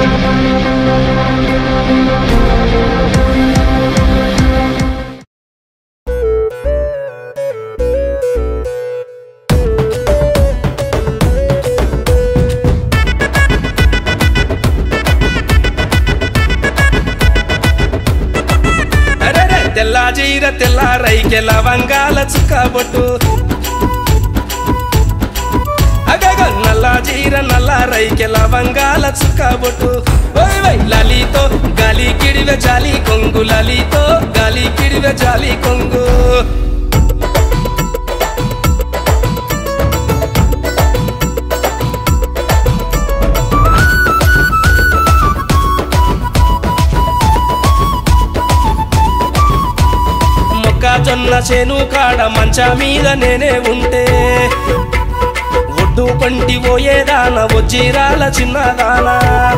అరెరే తెల్ల జీర తెల్ల రైకె లవంగాల చుక్కబొట్టు అగగో నల్ల జీర నల్ల రైకె లవంగాల చుక్కబొట్టు ఓయ్ వై లలితో గాలి కిడివె జాలి కొంగు లలితో గాలి కిడివె జాలి కొంగు మొక్కజొన్న చేను కాడ మంచ మీద నేనే ఉంటే ఒడ్డు పంటి పోయేదాన వజ్జీరాల చిన్నదాన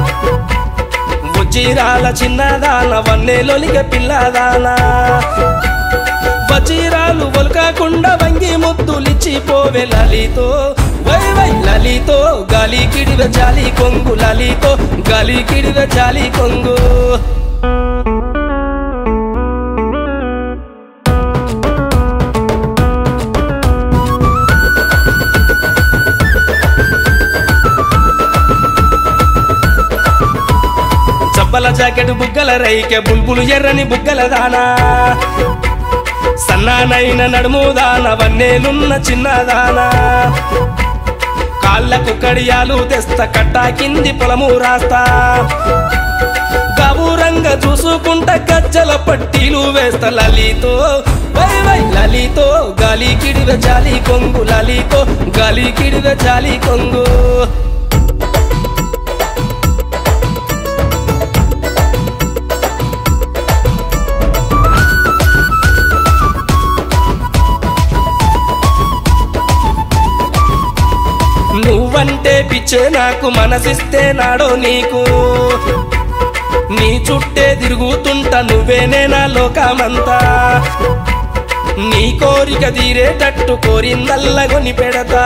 వజ్జీరాల చిన్నదాన వన్నెలొలిగ పిల్లదానా వజ్జీరాలు ఒలకకుండా వంగి ముద్దులిచ్చి పోవే లలితో వై వై లలితో గాలి కిడివ జాలి కొంగు లలితో గాలి కిడివ జాలి కొంగు చబ్బల జాకెట్ బుగ్గల రైకె బుల్బులు ఎర్రని బుగ్గల దానా సన్నానైన నడుము దాన వన్నేలున్న చిన్నదానా కాళ్ళకు కడియాలు తెస్తా కట్టా కింది పొలము రాస్తా గబూరంగ చూసుకుంటా గజ్జల పట్టీలు వేస్తా లలితో వై వై లలితో గాలి కిడివ జాలి కొంగు లలితో గాలి కిడివ జాలి కొంగు నువ్వంటే పిచ్చే నాకు మనసిస్తే నాడో నీకు నీ చుట్టే తిరుగుతుంటా నువ్వేనే నా లోకమంతా నీ కోరిక తీరేటట్టు కోరిందల్ల కొని పెడతా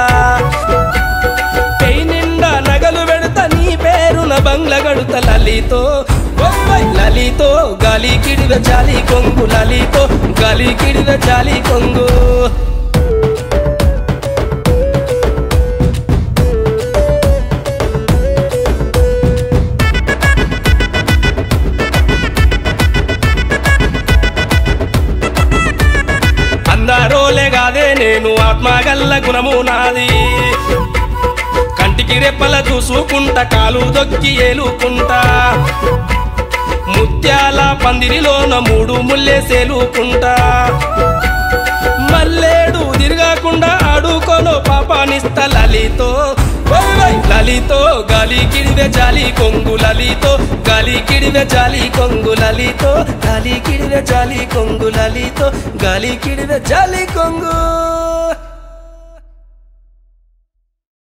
పెయి నిండా నగలు పెడతా నీ పేరున బంగ్ల గడుత లలితో ఓయ్ ఓయ్ లలితో గాలి కిడివ జాలి కొంగు లలితో గాలి కిడివ జాలి కొంగు అందారోలే కాదే నేను ఆత్మగల్ల గుణము నాది కంటికి రెప్పల చూసుకుంటా కాలు దొక్కి ఏలుకుంటా ముత్యాల పందిరిలోన మూడు ముల్లే సేలుకుంటా మల్లేడు తిరగకుండా ఆడుకోను పాపానిస్త లలితో ఓయ్ ఓయ్ లలితో గాలి కిడివె జాలి కొంగు లలితో గాలి కిడివె జాలి కొంగు లలితో గాలి కిడివె జాలి కొంగు లలితో గాలి కిడివె జాలి కొంగు